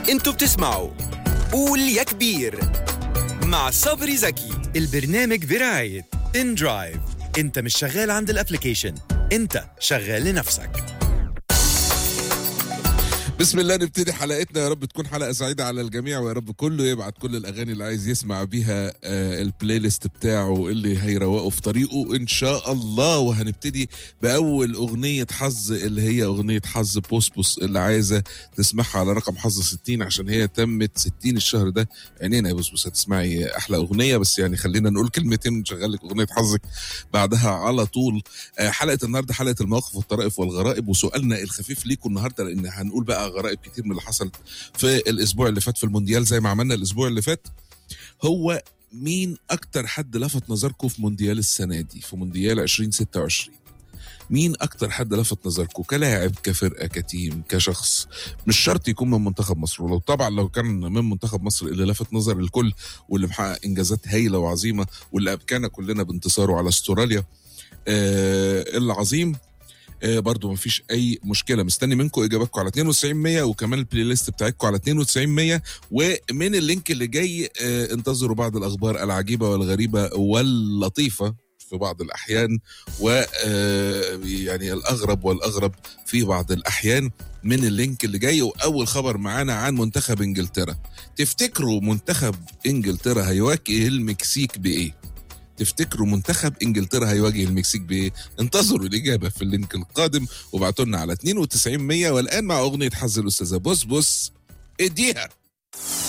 انتوا بتسمعوا قول يا كبير مع صبري زكي البرنامج برعاية ان درايف انت مش شغال عند الابليكيشن انت شغال لنفسك بسم الله نبتدي حلقتنا يا رب تكون حلقه سعيده على الجميع ويا رب كله يبعت كل الاغاني اللي عايز يسمع بيها آه، البلاي ليست بتاعه اللي هيروقه في طريقه ان شاء الله وهنبتدي باول اغنيه حظ اللي هي اغنيه حظ بوسبوس اللي عايزه تسمعها على رقم حظ 60 عشان هي تمت 60 الشهر ده عينينا يا بوسبوس هتسمعي احلى اغنيه بس يعني خلينا نقول كلمتين ونشغل لك اغنيه حظك بعدها على طول آه، حلقه النهارده حلقه المواقف والطرائف والغرائب وسؤالنا الخفيف ليكم النهارده لان هنقول بقى غرائب كتير من اللي حصلت في الاسبوع اللي فات في المونديال زي ما عملنا الاسبوع اللي فات هو مين اكتر حد لفت نظركم في مونديال السنه دي في مونديال 2026 مين اكتر حد لفت نظركم كلاعب كفرقه كتيم كشخص مش شرط يكون من منتخب مصر ولو طبعا لو كان من منتخب مصر اللي لفت نظر الكل واللي محقق انجازات هايله وعظيمه واللي ابكانا كلنا بانتصاره على استراليا آه العظيم آه برضو مفيش اي مشكله مستني منكم اجاباتكم على 9200 وكمان البلاي ليست بتاعتكم على 9200 ومن اللينك اللي جاي آه انتظروا بعض الاخبار العجيبه والغريبه واللطيفه في بعض الاحيان و آه، يعني الاغرب والاغرب في بعض الاحيان من اللينك اللي جاي واول خبر معانا عن منتخب انجلترا تفتكروا منتخب انجلترا هيواجه المكسيك بايه تفتكروا منتخب انجلترا هيواجه المكسيك بايه؟ انتظروا الاجابه في اللينك القادم وابعتوا لنا على 92 100 والان مع اغنيه حظ الاستاذه بص بص اديها